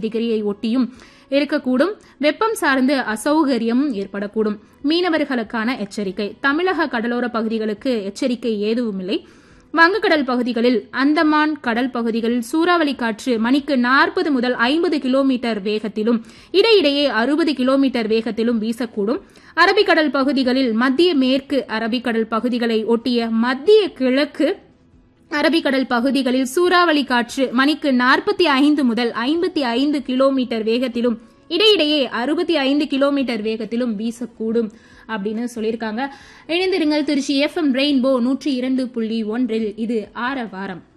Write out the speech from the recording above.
டிகிரியை ஒட்டியும் இருக்கக்கூடும் வெப்பம் சார்ந்து அசௌகரியமும் ஏற்படக்கூடும் மீனவர்களுக்கான எச்சரிக்கை தமிழக கடலோர பகுதிகளுக்கு எச்சரிக்கை ஏதுவுமில்லை வங்கக்கடல் பகுதிகளில் அந்தமான் கடல் பகுதிகளில் சூறாவளி காற்று மணிக்கு நாற்பது முதல் ஐம்பது கிலோமீட்டர் வேகத்திலும் இடையிடையே அறுபது கிலோமீட்டர் வேகத்திலும் வீசக்கூடும் அரபிக்கடல் பகுதிகளில் மத்திய மேற்கு அரபிக்கடல் பகுதிகளை ஒட்டிய மத்திய கிழக்கு அரபிக்கடல் பகுதிகளில் சூறாவளி காற்று மணிக்கு நாற்பத்தி ஐந்து முதல் ஐம்பத்தி ஐந்து கிலோமீட்டர் வேகத்திலும் இடையிடையே அறுபத்தி ஐந்து கிலோமீட்டர் வேகத்திலும் வீசக்கூடும் அப்படின்னு சொல்லியிருக்காங்க இணைந்திருங்கள் திருச்சி எஃப்எம் ரெயின்போ நூற்றி இரண்டு புள்ளி ஒன்றில் இது ஆர வாரம்